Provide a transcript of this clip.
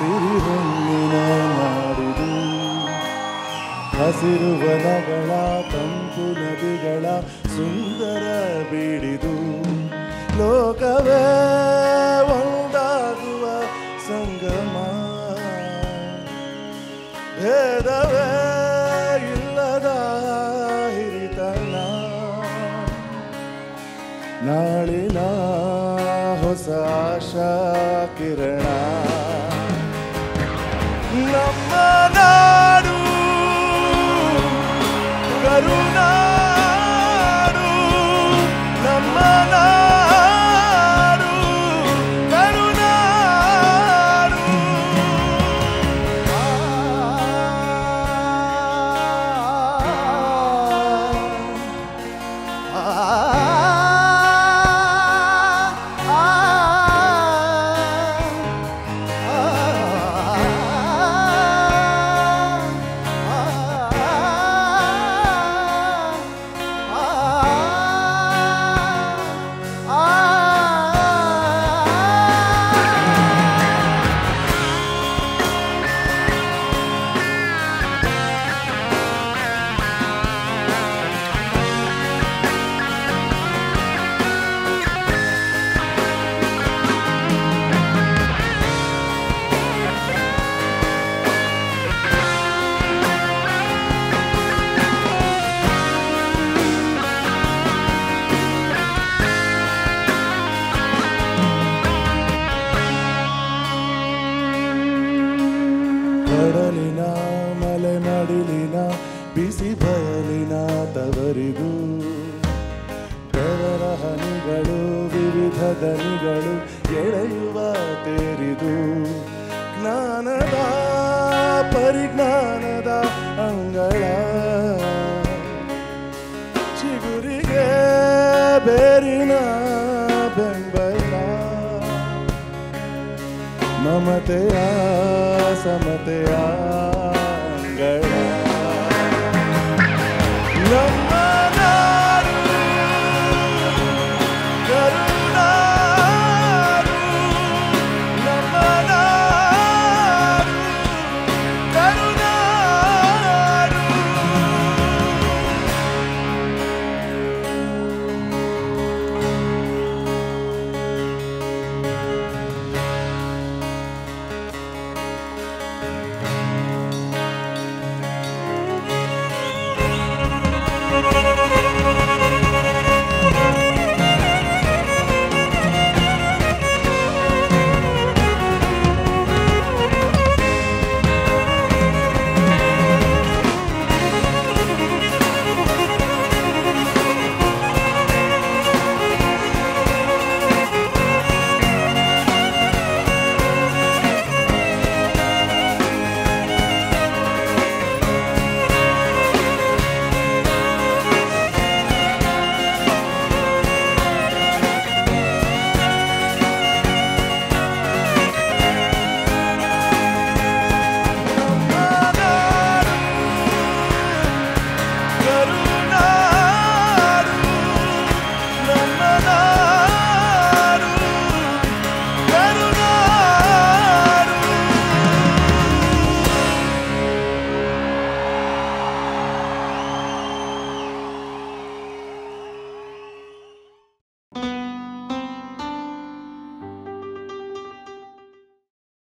ಸಿರಿಹೊನ್ನಿನ ನಾಡಿದು ಹಸಿರು ವನಗಳ ತಂಪು ನದಿಗಳ ಸುಂದರ ಬೀಡಿದು ಲೋಕವೇ ಒಂದಾಗುವ ಸಂಗಮ ಭೇದವೇ ಇಲ್ಲದ ಹಿರಿತನ ನಾಳಿನ ಹೊಸ ಆಶಾ ಕಿರಣ ನಮ್ಮ ನಾಡು ಕರುನಾಡು ನಮ್ಮ ನಾಡು ಕರುನಾಡು ಕಡಲಿನ ಮಲೆ ಮಡಿಲಿನ ಬಿಸಿ ಬಯಲಿನ ತವರಿದು ಬೆವರ ಹನಿಗಳು ವಿವಿಧ ದನಿಗಳು ಎಳೆಯುವ ತೇರಿದು ಜ್ಞಾನದ ಪರಿಜ್ಞಾನದ ಅಂಗಳ ಚಿಗುರಿಗೆ ಬೇರಿನ ಬೆಂಬಲ ಮಮತೆಯ ಸಮತೆಯ